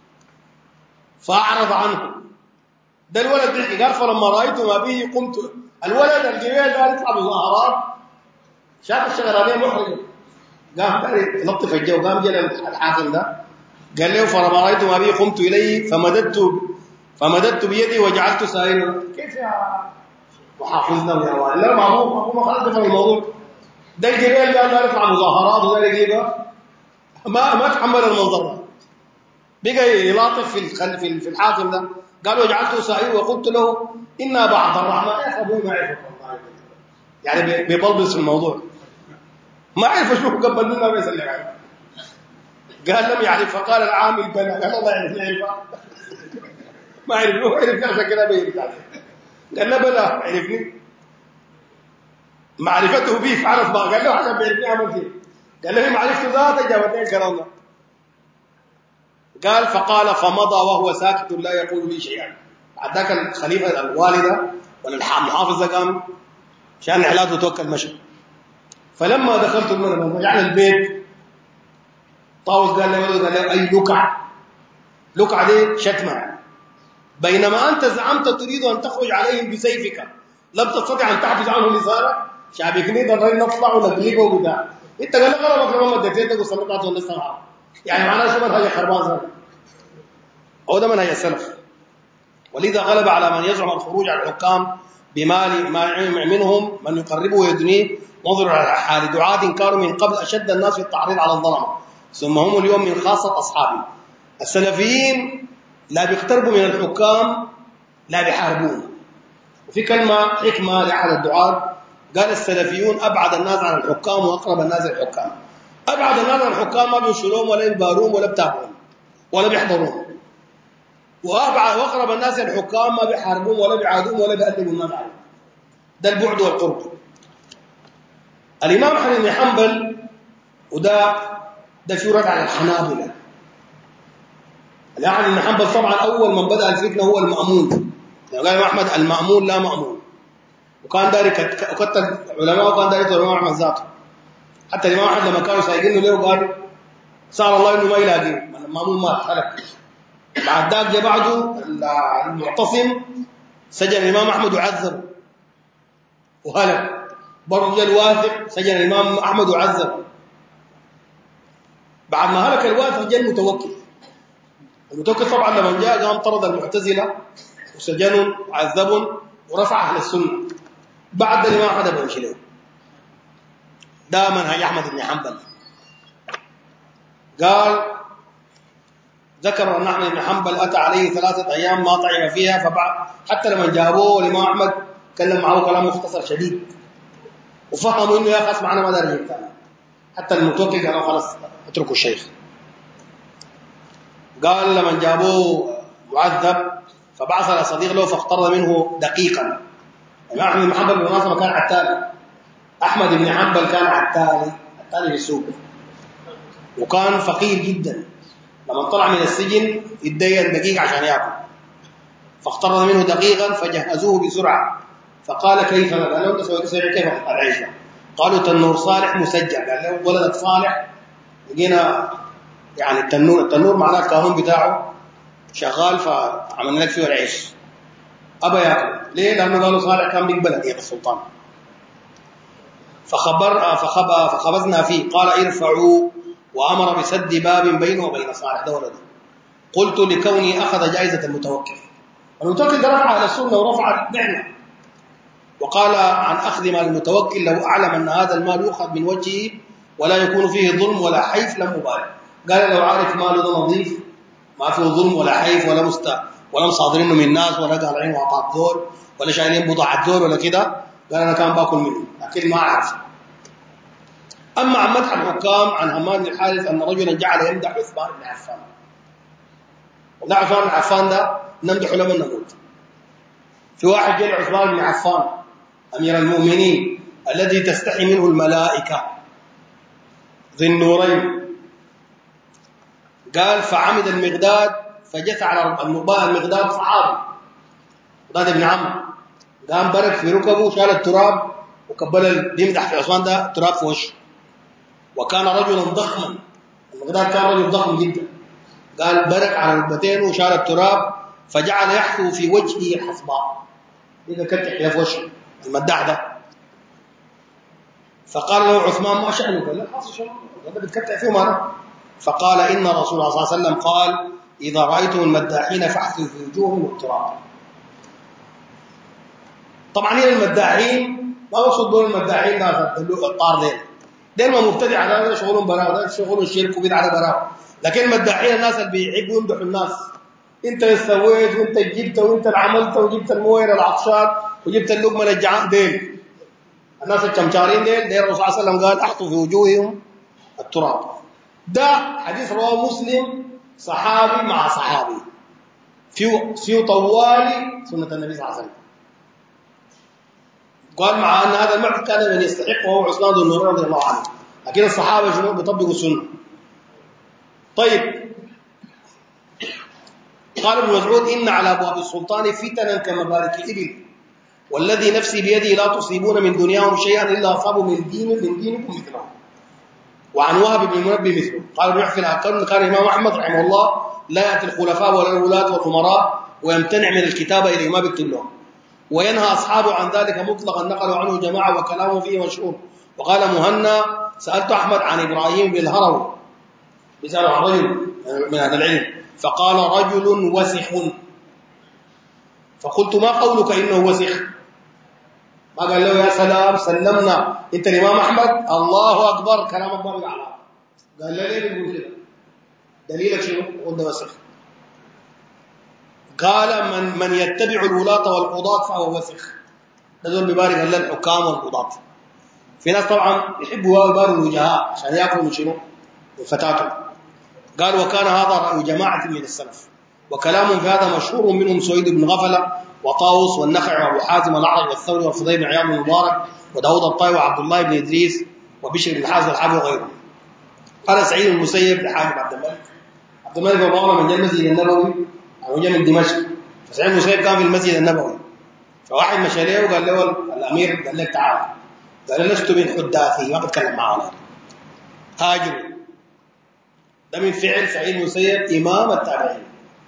فاعرض عنه ده الولد بيحكي قال فلما رايت ما به قمت الولد الجميل قال يطلع مظاهرات شاف الشغل عليه محرج قام لطف الجو قام جل الحاكم ده قال له فلما رايت ما به قمت اليه فمددت فمددت بيدي وجعلت سائلا كيف يا محافظنا يا والد لا ما هو ما خلق في الموضوع ده الجبال قال لا يطلع مظاهرات وده يجيبها ما ما تحمل المنظر بقى يلاطف في في الحاكم ده قال وجعلته سائلا وقلت له ان بعض الرحمن يا اخي ابوي ما يعرف يعني بيبلبس في الموضوع ما عرف شو قبل منه ما يسلم عليه قال لم يعرف فقال العامل بلى قال الله يعرف يعرف ما عرف هو عرف عشان كده بيرد عليه قال له بلى عرفني معرفته به فعرف ما قال له عشان بيعرفني عمل كده قال له معرفته ذاته جابتني الكلام ده قال فقال فمضى وهو ساكت لا يقول لي شيئا بعد ذاك الخليفه الوالده ولا المحافظ ده قام شان علاته توكل مشى فلما دخلت المنبر رجعنا البيت طاووس قال له قال له اي لكع لكع دي شتمه بينما انت زعمت تريد ان تخرج عليهم بسيفك لم تستطع ان تحجز عنه لسانك شعبك نيد الرجل نطلع ونقلبه وبتاع انت قال لك غلبك لما اديتك وصلت والناس يعني معناه شو منهج خربان هو ده منهج السلف ولذا غلب على من يزعم الخروج على الحكام بمال ما منهم من يقربه ويدنيه نظر على حال دعاة كانوا من قبل أشد الناس في التعريض على الظلمة ثم هم اليوم من خاصة أصحابهم السلفيين لا بيقتربوا من الحكام لا بيحاربون وفي كلمة حكمة لأحد الدعاة قال السلفيون أبعد الناس عن الحكام وأقرب الناس للحكام أبعد الناس عن الحكام ما بينشروهم ولا يباروهم ولا بتابعون ولا بيحضرون وأبعد وأقرب الناس للحكام ما بيحاربون ولا بيعادون ولا بيأدبوا الناس عليهم ده البعد والقرب الإمام أحمد بن حنبل وده ده في رد على الحنابلة الإمام بن حنبل طبعا أول من بدأ الفتنة هو المأمون يعني قال أحمد المأمون لا مأمون وكان داري كتب علماء وكان داري الإمام أحمد ذاته حتى الإمام أحمد لما كانوا سايقينه له قال صار الله إنه ما يلاقيه المأمون مات هلك بعد ذاك جاء بعده المعتصم سجن الإمام أحمد وعذب وهلك برضه جاء الواثق سجن الإمام أحمد وعذب بعد ما هلك الواثق جاء المتوكل المتوكل طبعا لما جاء قام طرد المعتزلة وسجنهم وعذبهم ورفع أهل السنة بعد الإمام أحمد بن شلون ده منهج أحمد بن حنبل قال ذكر أن أحمد بن حنبل أتى عليه ثلاثة أيام ما طعم فيها فبعد حتى لما جابوه الإمام أحمد كلم معه كلام مختصر شديد وفهموا انه يا اخي معنا ما دار ثاني حتى المتوكل قالوا خلاص اتركوا الشيخ قال لما جابوه معذب فبعث الى صديق له فاقترض منه دقيقا احمد بن حنبل بالمناسبه كان عتالي احمد بن حنبل كان عتالي عتالي في السوق وكان فقير جدا لما طلع من السجن يتدين دقيقه عشان ياكل فاقترض منه دقيقا فجهزوه بسرعه فقال كيف قال له انت سويت كيف العيش قالوا تنور صالح مسجل قال له ولدك صالح لقينا يعني التنور التنور معناه الكاهون بتاعه شغال فعملنا لك فيه العيش ابى ياكل ليه لانه قالوا صالح كان بيقبل هديه السلطان فخبر فخب فخبزنا فيه قال ارفعوا وامر بسد باب بينه وبين صالح ده ولده قلت لكوني اخذ جائزه المتوكل المتوكل ده رفع على السنه ورفع النعمه وقال عن أخذ مال المتوكل لو أعلم أن هذا المال يؤخذ من وجهه ولا يكون فيه ظلم ولا حيف لم مبالغ قال لو عارف ماله ده نظيف ما فيه ظلم ولا حيف ولا مست ولا مصادرينه من الناس ولا قالعين وعطاء دول ولا شايلين بضاعة دول ولا كده قال أنا كان باكل منه لكن ما أعرف أما عن مدح الحكام عن همام بن الحارث أن رجلا جعل يمدح عثمان بن عفان وده عثمان بن عفان ده نمدح لما نموت في واحد جاء عثمان بن عفان أمير المؤمنين الذي تستحي منه الملائكة ذي النورين قال فعمد المغداد فجث على المغداد صحابي مغداد بن عمرو قام برك في ركبه شال التراب وقبل يمدح في عثمان ده التراب في وشه وكان رجلا ضخما المغداد كان رجل ضخم جدا قال برك على ركبتين وشال التراب فجعل يحثو في وجهه الحصباء إذا كتح في وشه المداح ده فقال له عثمان ما شأنه قال لا خلاص شنو هذا بتكتع فيه انا فقال إن رسول الله صلى الله عليه وسلم قال إذا رأيتم المداحين فاحثوا في وجوههم التراب طبعا هنا المداحين ما اقصد دول المداحين ناس الطار ديل ديل ما مبتدع هذا شغلهم براو ده شغل الشرك وبدعه براو لكن المداحين الناس اللي بيحبوا يمدحوا الناس انت اللي سويت وانت جبت وانت اللي عملت وجبت المويه العطشان وجبت اللقمه للجعان ديل الناس الشمشارين ديل ديل الرسول صلى الله عليه وسلم قال احطوا في وجوههم التراب ده حديث رواه مسلم صحابي مع صحابي في في طوال سنه النبي صلى الله عليه وسلم قال مع ان هذا المعهد كان من يستحق وهو عثمان بن نور رضي الله عنه لكن الصحابه شنو بيطبقوا السنه طيب قال ابن مسعود ان على ابواب السلطان فتنا كمبارك الابل والذي نفسي بيده لا تصيبون من دنياهم شيئا الا اصابوا من دين من دينكم مثلهم وعن وهب بن المنبه مثله قال ابن يحفظ كان كان الامام احمد رحمه الله لا ياتي الخلفاء ولا الولاة والامراء ويمتنع من الكتابه الى ما بيكتب لهم وينهى اصحابه عن ذلك مطلقا نقلوا عنه جماعه وكلامه فيه مشهور وقال مهنا سالت احمد عن ابراهيم بن الهروي بيساله عن رجل من اهل العلم فقال رجل وسخ فقلت ما قولك انه وسخ ما قال له يا سلام سلمنا انت الامام احمد الله اكبر كلامك ما بيعلى قال له ليه بتقول كده دليلك شنو قلت وسخ قال من من يتبع الولاة والقضاة فهو وسخ دول بيبارك الله الحكام والقضاة في ناس طبعا يحبوا يباروا الوجهاء عشان ياكلوا من شنو من فتاتهم قال وكان هذا رأي جماعة من السلف وكلام في هذا مشهور منهم سويد بن غفلة وطاووس والنخع وابو حازم الاعرج والثوري والفضيل بن عياض المبارك وداود الطائي وعبد الله بن ادريس وبشر بن حازم الحافظ وغيرهم قال سعيد المسيب لحاكم عبد الملك عبد الملك بن مروان من جاء المسجد النبوي او جاء من دمشق فسعيد المسيب كان في المسجد النبوي فواحد مشى له وقال له الامير قال لك تعال قال لست من حداثي ما بتكلم معه هاجروا ده من فعل سعيد المسيب امام التابعين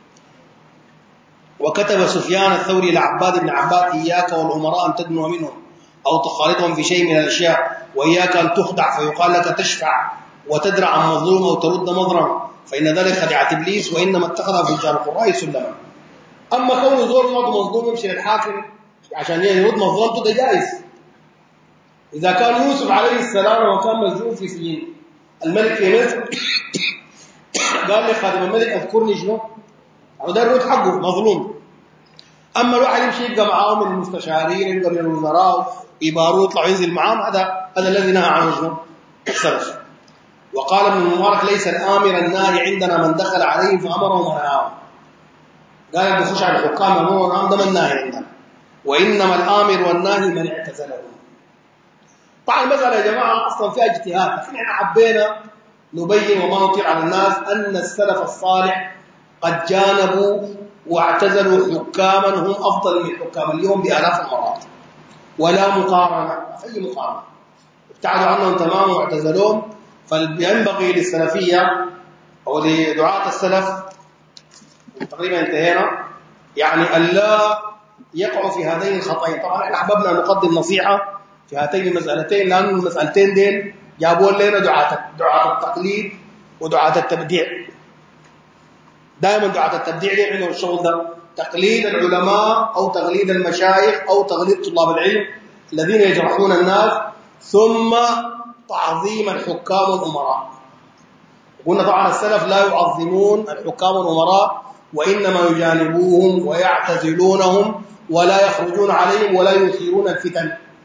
وكتب سفيان الثوري لعباد بن عباد إياك والأمراء أن تدنو منهم أو تخالطهم في شيء من الأشياء وإياك أن تخدع فيقال لك تشفع وتدرع عن مظلوم أو ترد مظلم فإن ذلك خدعة إبليس وإنما اتخذها فجار القراء سلما أما كون زور يقعد مظلوم يمشي للحاكم عشان يرد مظلمته ده جائز إذا كان يوسف عليه السلام وكان مسجون في سجين الملك في مصر قال لخادم الملك اذكرني شنو وده الرد حقه مظلوم اما الواحد يمشي يبقى معاهم من المستشارين يبقى من الوزراء يباروا يطلعوا ينزل معاهم هذا هذا الذي نهى عنه شنو؟ السلف وقال ابن المبارك ليس الامر الناهي عندنا من دخل عليهم فامرهم ونهاهم قال اللي بيخش على الحكام امرهم ونهاهم ده من الناهي عندنا وانما الامر والناهي من اعتزلهم طبعا المساله يا جماعه اصلا فيها اجتهاد لكن احنا حبينا نبين وما نطير على الناس ان السلف الصالح قد جانبوا واعتزلوا حكاما هم أفضل من حكام اليوم بآلاف المرات ولا مقارنة أي مقارنة ابتعدوا عنهم تماما واعتزلوهم فينبغي للسلفية أو لدعاة السلف تقريبا انتهينا يعني ألا يقعوا في هذين الخطأين طبعا احنا احببنا ان نقدم نصيحة في هاتين المسألتين لأن المسألتين دين جابوا لنا دعاة دعاة التقليد ودعاة التبديع دائما دعاة التبديع دي عندهم الشغل ده تقليد العلماء أو تقليد المشايخ أو تقليد طلاب العلم الذين يجرحون الناس ثم تعظيم الحكام والأمراء قلنا طبعا السلف لا يعظمون الحكام والأمراء وإنما يجانبوهم ويعتزلونهم ولا يخرجون عليهم ولا يثيرون الفتن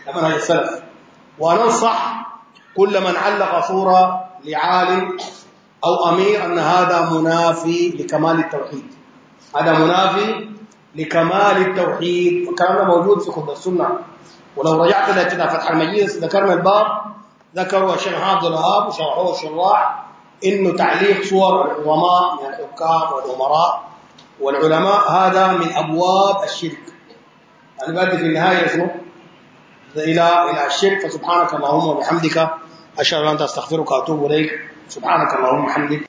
ده منهج السلف وننصح كل من علق صورة لعالم أو أمير أن هذا منافي لكمال التوحيد هذا منافي لكمال التوحيد والكلام ده موجود في كتب السنة ولو رجعت إلى كتاب فتح المجيد ذكرنا الباب ذكروا الشيخ عبد الوهاب وشرحوه الشراح انه تعليق صور العظماء من الحكام والامراء والعلماء هذا من ابواب الشرك يعني بدي في النهايه شنو؟ الى الى الشرك فسبحانك اللهم وبحمدك اشهد ان لا اله الا انت استغفرك واتوب اليك سبحانك اللهم وبحمدك